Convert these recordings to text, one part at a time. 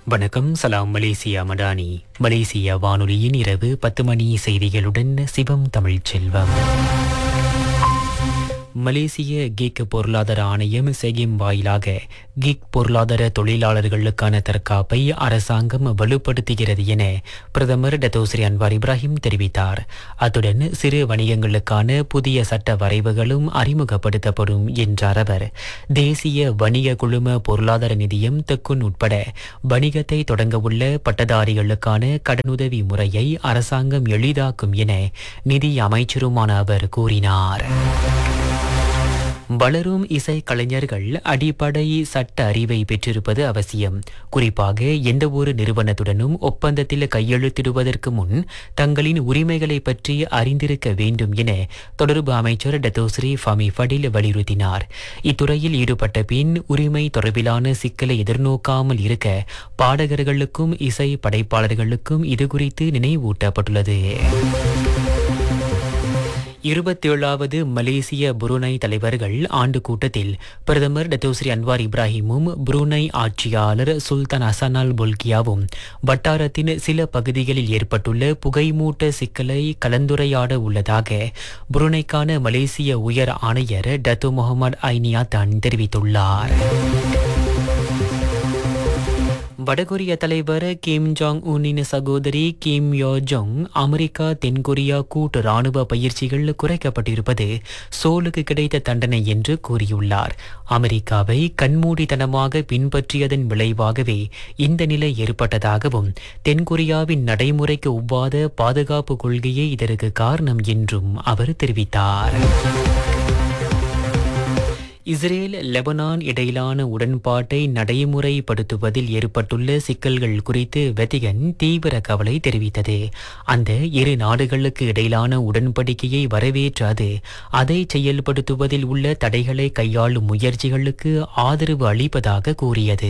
வணக்கம் சலாம் Malaysia Madani Malaysia வானொலியின் இரவு பத்து மணி செய்திகளுடன் சிவம் தமிழ்ச் செல்வம் மலேசிய கிக் பொருளாதார ஆணையம் செகிம் வாயிலாக கிக் பொருளாதார தொழிலாளர்களுக்கான தற்காப்பை அரசாங்கம் வலுப்படுத்துகிறது என பிரதமர் டத்தோஸ்ரீ அன்வார் இப்ராஹிம் தெரிவித்தார் அத்துடன் சிறு வணிகங்களுக்கான புதிய சட்ட வரைவுகளும் அறிமுகப்படுத்தப்படும் என்றார் அவர் தேசிய வணிக குழும பொருளாதார நிதியம் தெக்குன் உட்பட வணிகத்தை தொடங்கவுள்ள பட்டதாரிகளுக்கான கடனுதவி முறையை அரசாங்கம் எளிதாக்கும் என நிதி அமைச்சருமான அவர் கூறினார் வளரும் இசை கலைஞர்கள் அடிப்படை சட்ட அறிவை பெற்றிருப்பது அவசியம் குறிப்பாக எந்த ஒரு நிறுவனத்துடனும் ஒப்பந்தத்தில் கையெழுத்திடுவதற்கு முன் தங்களின் உரிமைகளை பற்றி அறிந்திருக்க வேண்டும் என தொடர்பு அமைச்சர் டத்தோஸ்ரீ ஃபமி ஃபடில் வலியுறுத்தினார் இத்துறையில் ஈடுபட்ட பின் உரிமை தொடர்பிலான சிக்கலை எதிர்நோக்காமல் இருக்க பாடகர்களுக்கும் இசை படைப்பாளர்களுக்கும் இது குறித்து நினைவூட்டப்பட்டுள்ளது இருபத்தேழாவது மலேசிய புருனை தலைவர்கள் ஆண்டு கூட்டத்தில் பிரதமர் டத்தோஸ்ரீ அன்வார் இப்ராஹிமும் புருனை ஆட்சியாளர் சுல்தான் ஹசனால் பொல்கியாவும் வட்டாரத்தின் சில பகுதிகளில் ஏற்பட்டுள்ள புகைமூட்ட சிக்கலை கலந்துரையாட உள்ளதாக புருனைக்கான மலேசிய உயர் ஆணையர் டத்து முகமது ஐனியா தான் தெரிவித்துள்ளார் வடகொரிய தலைவர் கிம் ஜாங் உன்னின் சகோதரி கிம் யோ ஜோங் அமெரிக்கா தென்கொரியா கூட்டு ராணுவ பயிற்சிகள் குறைக்கப்பட்டிருப்பது சோலுக்கு கிடைத்த தண்டனை என்று கூறியுள்ளார் அமெரிக்காவை கண்மூடித்தனமாக பின்பற்றியதன் விளைவாகவே இந்த நிலை ஏற்பட்டதாகவும் தென்கொரியாவின் நடைமுறைக்கு ஒவ்வாத பாதுகாப்பு கொள்கையே இதற்கு காரணம் என்றும் அவர் தெரிவித்தார் இஸ்ரேல் லெபனான் இடையிலான உடன்பாட்டை நடைமுறைப்படுத்துவதில் ஏற்பட்டுள்ள சிக்கல்கள் குறித்து வெத்திகன் தீவிர கவலை தெரிவித்தது அந்த இரு நாடுகளுக்கு இடையிலான உடன்படிக்கையை வரவேற்றாது அதை செயல்படுத்துவதில் உள்ள தடைகளை கையாளும் முயற்சிகளுக்கு ஆதரவு அளிப்பதாக கூறியது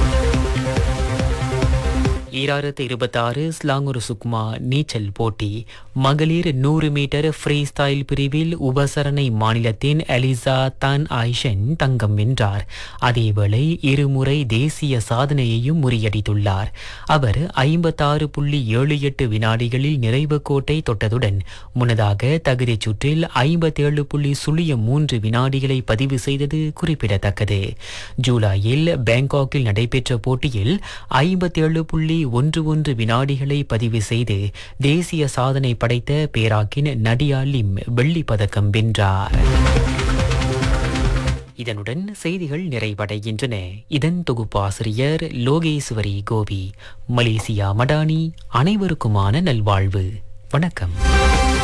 ஈராயிரத்து இருபத்தாறு ஸ்லாங்கூர் சுக்மா நீச்சல் போட்டி மகளிர் நூறு மீட்டர் ஃப்ரீ ஸ்டைல் பிரிவில் உபசரணை மாநிலத்தின் எலிசா தன் ஐஷன் தங்கம் வென்றார் அதேவேளை இருமுறை தேசிய சாதனையையும் முறியடித்துள்ளார் அவர் ஐம்பத்தாறு புள்ளி ஏழு எட்டு வினாடிகளில் நிறைவு கோட்டை தொட்டதுடன் முன்னதாக தகுதிச் சுற்றில் ஐம்பத்தேழு புள்ளி சுழிய மூன்று வினாடிகளை பதிவு செய்தது குறிப்பிடத்தக்கது ஜூலையில் பேங்காக்கில் நடைபெற்ற போட்டியில் ஐம்பத்தேழு புள்ளி ஒன்று ஒன்று வினாடிகளை பதிவு செய்து தேசிய சாதனை படைத்த பேராக்கின் நடியா லிம் வெள்ளிப் பதக்கம் வென்றார் இதனுடன் செய்திகள் நிறைவடைகின்றன இதன் தொகுப்பாசிரியர் லோகேஸ்வரி கோபி மலேசியா மடானி அனைவருக்குமான நல்வாழ்வு வணக்கம்